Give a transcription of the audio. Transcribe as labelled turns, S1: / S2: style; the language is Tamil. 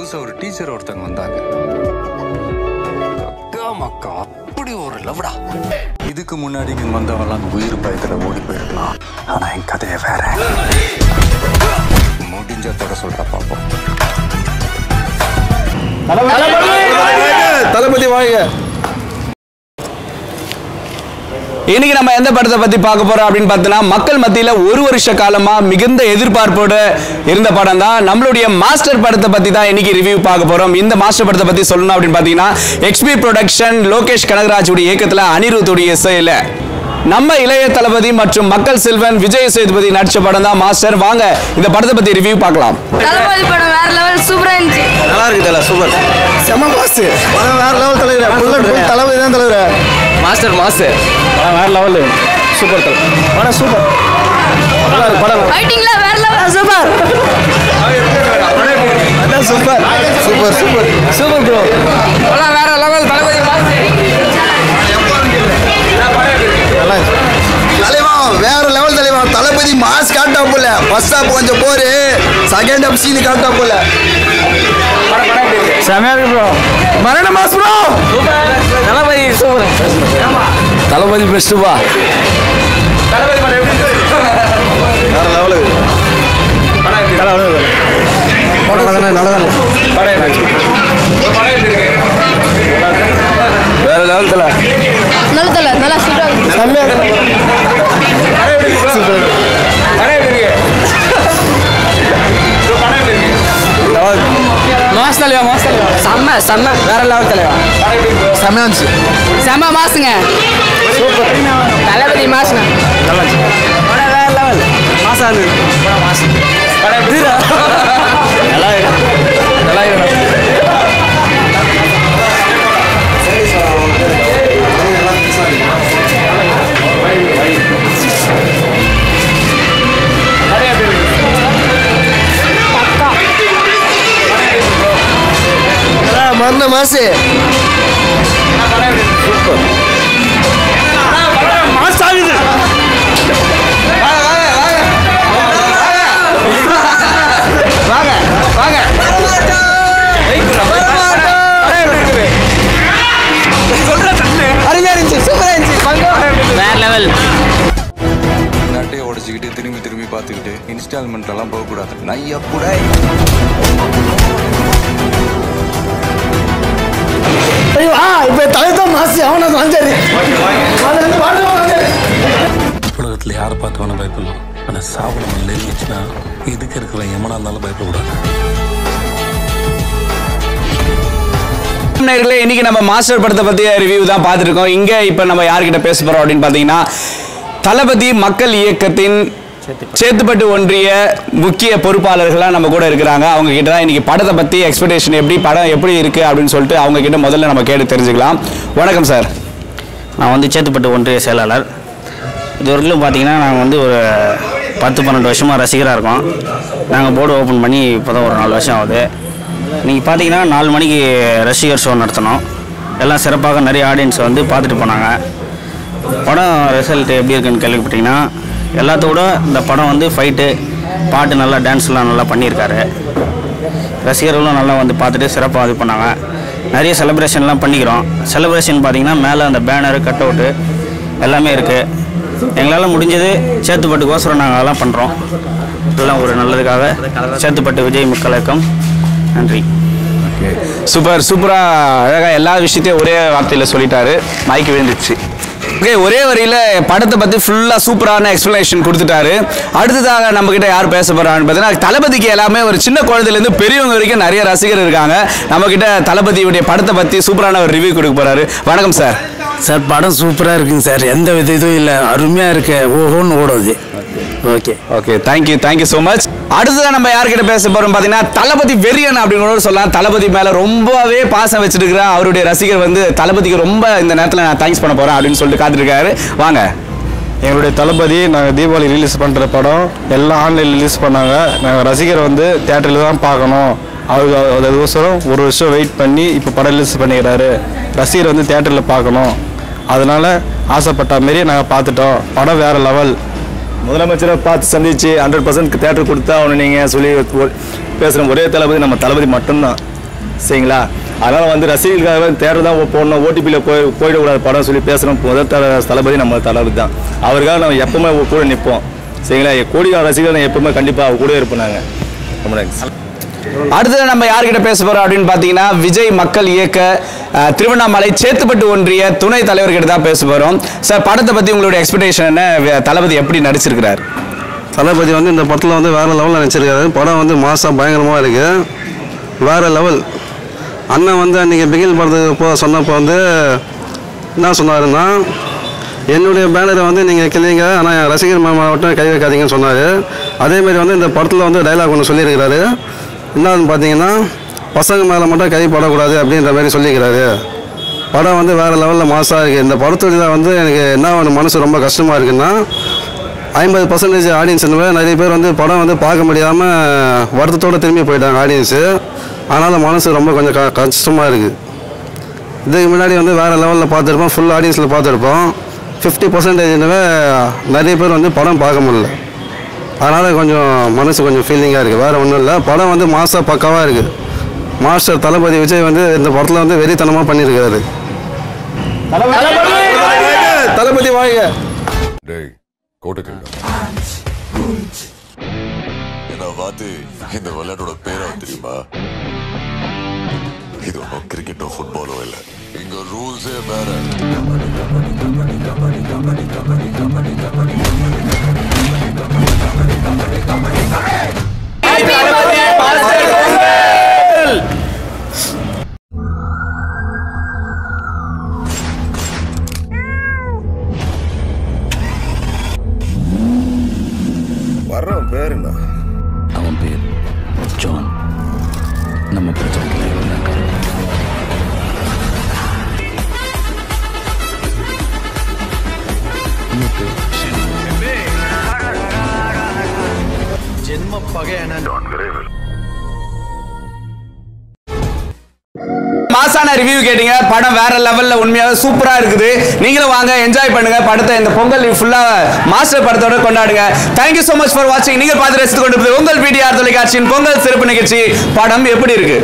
S1: புதுசா ஒரு டீச்சர் ஒருத்தங்க வந்தாங்க அக்கா மக்கா அப்படி ஒரு லவ்டா இதுக்கு முன்னாடி இங்க வந்தவெல்லாம் உயிர் பயத்துல ஓடி போயிருக்கலாம் ஆனா என் கதையை வேற முடிஞ்ச தொட சொல்ற பாப்போம்
S2: தளபதி வாழ்க
S3: இன்னைக்கு நம்ம எந்த படத்தை பத்தி பார்க்க போறோம் அப்படின்னு பார்த்தீங்கன்னா மக்கள் மத்தியில ஒரு வருஷ காலமா மிகுந்த எதிர்பார்ப்போட இருந்த படம் தான் நம்மளுடைய மாஸ்டர் படத்தை பத்தி தான் இன்னைக்கு ரிவ்யூ பார்க்க போறோம் இந்த மாஸ்டர் படத்தை பத்தி சொல்லணும் அப்படின்னு பார்த்தீங்கன்னா எக்ஸ்பி ப்ரொடக்ஷன் லோகேஷ் கனகராஜ் உடைய இயக்கத்துல அனிருத்துடைய இசையில நம்ம இளைய தளபதி மற்றும் மக்கள் செல்வன் விஜய் சேதுபதி நடிச்ச படம் தான் மாஸ்டர் வாங்க இந்த படத்தை பத்தி ரிவ்யூ பார்க்கலாம்
S4: தளபதி படம் வேற லெவல் சூப்பரா இருந்துச்சு
S2: நல்லா இருக்கு தல சூப்பர் செம பாஸ் படம் வேற லெவல் தலைவர் ஃபுல் அண்ட் ஃபுல் தளபதி தான் தலைவர்
S3: மாஸ்டர் மாஸ்டர்
S2: வேற லெவல் சூப்பர் தலை படம் சூப்பர் நல்லா இருக்கு படம்
S4: ஃபைட்டிங்ல வேற லெவல்
S2: சூப்பர் அதான் super super super super bro
S3: படம் வேற லெவல் தளபதி
S2: நல்லா இருக்கு
S5: தலைவா வேற லெவல் தலைவா தளபதி மாஸ் காட்டா போல ஃபர்ஸ்ட் ஹாப் கொஞ்சம் போரு செகண்ட் ஹாப் சீன் காட்டா போல
S2: செமையா இருக்கு ப்ரோ மரண mass bro Thalapathy super Thalapathy best பா வேற லெவலு வேற லெவல் தல
S4: நல்ல தல நல்லா சூப்பரா இருக்கு
S2: செம்மையா சூப்பர்
S3: மாஸ் தலைவா மாஸ் தலைவா செம்ம செம்ம வேற லெவல் தலைவா
S2: செம்மையா இருந்துச்சு
S3: செம்ம மாசுங்க சூப்பர் தளபதி மாசுங்க படம் வேற லெவல் மாசா மாசு நல்லா இருக்கு நல்லா இருக்கு
S2: மரண மாசு
S3: வேற லெவல்
S1: நாட்டையே உடச்சிக்கிட்டு திரும்பி திரும்பி பார்த்துக்கிட்டு இன்ஸ்டால்மெண்ட்லாம் போகக்கூடாது நையா கூட
S2: இப்ப தலைதான் மாசு அவனை வாஞ்சாரு
S6: உலகத்தில் யாரை பார்த்து வேணால் பயப்படலாம் ஆனால் சாவு நம்ம நெருங்கிச்சுன்னா இதுக்கு இருக்கிற எமனா இருந்தாலும் பயப்படக்கூடாது
S3: நேர்களே இன்னைக்கு நம்ம மாஸ்டர் படத்தை பற்றிய ரிவ்யூ தான் பார்த்துட்டு இருக்கோம் இங்கே இப்போ நம்ம யார்கிட்ட பேச போகிறோம் அப்படின்னு பார்த்தீங்கன்னா தளபதி மக்கள் இயக்கத்தின் சேத்துப்பட்டு ஒன்றிய முக்கிய பொறுப்பாளர்களாக நம்ம கூட இருக்கிறாங்க அவங்க கிட்ட தான் இன்னைக்கு படத்தை பற்றி எக்ஸ்பெக்டேஷன் எப்படி படம் எப்படி இருக்கு அப்படின்னு சொல்லிட்டு அவங்க கிட்ட முதல்ல நம்ம கேட்டு தெரிஞ்சுக்கலாம் வணக்கம் சார்
S7: நான் வந்து சேத்துப்பட்டு ஒன்றிய செயலாளர் இது வரைக்கும் பார்த்தீங்கன்னா நாங்கள் வந்து ஒரு பத்து பன்னெண்டு வருஷமாக ரசிகராக இருக்கோம் நாங்கள் போர்டு ஓப்பன் பண்ணி இப்போ தான் ஒரு நாலு வருஷம் ஆகுது நீங்கள் பார்த்தீங்கன்னா நாலு மணிக்கு ரசிகர் ஷோ நடத்தினோம் எல்லாம் சிறப்பாக நிறைய ஆடியன்ஸ் வந்து பார்த்துட்டு போனாங்க படம் ரிசல்ட் எப்படி இருக்குன்னு கேள்விப்பட்டீங்கன்னா எல்லாத்தோட இந்த படம் வந்து ஃபைட்டு பாட்டு நல்லா டான்ஸ்லாம் நல்லா பண்ணியிருக்காரு ரசிகர்களும் நல்லா வந்து பார்த்துட்டு சிறப்பாக இது பண்ணாங்க நிறைய செலிப்ரேஷன்லாம் பண்ணிக்கிறோம் செலிப்ரேஷன் பார்த்தீங்கன்னா மேலே அந்த பேனரு கட் அவுட்டு எல்லாமே இருக்குது எங்களால் முடிஞ்சது சேத்துப்பட்டுக்கோசரம் நாங்கள் அதெல்லாம் பண்ணுறோம் எல்லாம் ஒரு நல்லதுக்காக சேத்துப்பட்டு விஜய் மக்கள் இயக்கம் நன்றி
S3: சூப்பர் சூப்பராக அழகாக எல்லா விஷயத்தையும் ஒரே வார்த்தையில் சொல்லிட்டாரு மைக்கு விழுந்துச்சு ஓகே ஒரே வரியில படத்தை பத்தி ஃபுல்லா சூப்பரான எக்ஸ்பிளனேஷன் கொடுத்துட்டாரு அடுத்ததாக நம்ம கிட்ட யார் பேச போறான்னு பார்த்தீங்கன்னா தளபதிக்கு எல்லாமே ஒரு சின்ன குழந்தையில இருந்து பெரியவங்க வரைக்கும் நிறைய ரசிகர் இருக்காங்க நம்ம கிட்ட தளபதியுடைய படத்தை பத்தி சூப்பரான ஒரு ரிவ்யூ கொடுக்க போறாரு வணக்கம் சார்
S6: சார் படம் சூப்பராக இருக்குங்க சார் எந்த வித இதுவும் இல்லை அருமையாக இருக்கு ஓஹோன்னு ஓடுது okay
S3: okay thank you thank you so much அடுத்ததான் நம்ம யார்கிட்ட பேச போறோம் பார்த்தீங்கன்னா தளபதி வெறியன் அப்படின்னு கூட சொல்லலாம் தளபதி மேல ரொம்பவே பாசம் வச்சுட்டு இருக்கிற அவருடைய ரசிகர் வந்து தளபதிக்கு ரொம்ப இந்த நேரத்தில் நான் தேங்க்ஸ் பண்ண போறேன் அப்படின்னு சொல்லிட்டு காத்திருக்காரு வாங்க
S2: எங்களுடைய தளபதி நாங்கள் தீபாவளி ரிலீஸ் பண்ணுற படம் எல்லாம் ஆன்லைன் ரிலீஸ் பண்ணாங்க நாங்கள் ரசிகர் வந்து தேட்டரில் தான் பார்க்கணும் அவருக்கு அதுக்கோசரம் ஒரு வருஷம் வெயிட் பண்ணி இப்போ படம் ரிலீஸ் பண்ணிக்கிறாரு ரசிகர் வந்து தேட்டரில் பார்க்கணும் அதனால ஆசைப்பட்ட மாரி நாங்கள் பார்த்துட்டோம் படம் வேற லெவல்
S8: முதலமைச்சரை பார்த்து சந்திச்சு ஹண்ட்ரட் பர்சன்ட் தேட்டர் கொடுத்தா அவனை நீங்கள் சொல்லி ஒரு- பேசுகிற ஒரே தளபதி நம்ம தளபதி மட்டும்தான் சரிங்களா அதனால் வந்து ரசிகர்களுக்காக தேட்டர் தான் போடணும் ஓடிபியில் போய் போயிடக்கூடாது படம் சொல்லி பேசுகிறோம் முதல் தல தளபதி நம்ம தளபதி தான் அவருக்காக நம்ம எப்பவுமே கூட நிற்போம் சரிங்களா கோடிக்கான ரசிகர்கள் எப்பவுமே கண்டிப்பாக அவர் கூட இருப்போம் நாங்கள் ரொம்ப தேங்க்ஸ்
S3: அடுத்தது நம்ம யார்கிட்ட பேச போறோம் அப்படின்னு பார்த்தீங்கன்னா விஜய் மக்கள் இயக்க அஹ், திருவண்ணாமலை சேத்துப்பட்டு ஒன்றிய துணை தலைவர்கிட்ட தான் பேச போறோம் சார் படத்தை பத்தி உங்களுடைய எக்ஸ்பெக்டேஷன் என்ன வே- தளபதி எப்படி நடிச்சிருக்கிறார்
S9: தளபதி வந்து இந்த படத்தில் வந்து வேறு லெவலில் நினச்சிருக்காரு படம் வந்து மாசாக பயங்கரமாக இருக்குது வேறு லெவல் அண்ணன் வந்து அன்றைக்கி பிகில் படத்துக்கு போ சொன்னப்போ வந்து என்ன சொன்னாருன்னா என்னுடைய பேனரை வந்து நீங்கள் கிளிங்க ஆனால் என் ரசிகர் மேலே மட்டும் கை வைக்காதீங்கன்னு சொன்னார் அதேமாரி வந்து இந்த படத்தில் வந்து டைலாக் ஒன்று சொல்லியிருக்கிறாரு என்னன்னு பார்த்தீங்கன்னா பசங்க மேலே மட்டும் கை படக்கூடாது அப்படின்ற மாதிரி சொல்லியிருக்கிறாரு படம் வந்து வேறு லெவலில் மாசாக இருக்குது இந்த படத்தொழில வந்து எனக்கு என்ன ஒரு மனசு ரொம்ப கஷ்டமாக இருக்குன்னா ஐம்பது பர்சன்டேஜ் ஆடியன்ஸ் நிறைய பேர் வந்து படம் வந்து பார்க்க முடியாமல் வருத்தத்தோடு திரும்பி போயிட்டாங்க ஆடியன்ஸு அதனால் மனசு ரொம்ப கொஞ்சம் க கஷ்டமாக இருக்குது இதுக்கு முன்னாடி வந்து வேறு லெவலில் பார்த்துருப்போம் ஃபுல் ஆடியன்ஸில் பார்த்துருப்போம் ஃபிஃப்டி பர்சன்டேஜ்னவே நிறைய பேர் வந்து படம் பார்க்க முடியல அதனால் கொஞ்சம் மனசு கொஞ்சம் ஃபீலிங்காக இருக்குது வேறு ஒன்றும் இல்லை படம் வந்து மாசாக பக்காவாக இருக்குது மாஸ்டர் தளபதி விஜய் வந்து இந்த படத்தில் வந்து வெறித்தனமாக பண்ணியிருக்காரு தளபதி வாழ்க
S10: டேய் கோட்டுக்கு என்ன பார்த்து இந்த விளையாட்டோட பேரா தெரியுமா இது ஒன்றும் கிரிக்கெட்டோ ஃபுட்பாலோ இல்லை இங்க ரூல்ஸே வேற
S5: வர்றவன் பேர் என்ன
S6: அவன் பேர் ஜான் நம்ம பிரச்சனைகளை
S3: மாசான ரிவ்யூ கேட்டீங்க படம் வேற லெவல்ல உண்மையாவே சூப்பரா இருக்குது நீங்களும் வாங்க என்ஜாய் பண்ணுங்க படத்தை இந்த பொங்கல் ஃபுல்லா மாஸ்டர் படத்தோட கொண்டாடுங்க தேங்க்யூ so மச் ஃபார் வாட்சிங் நீங்கள் பார்த்து ரசித்து கொண்டு உங்கள் பிடிஆர் தொலைக்காட்சியின் பொங்கல் சிறப்பு நிகழ்ச்சி படம் எப்படி இருக்கு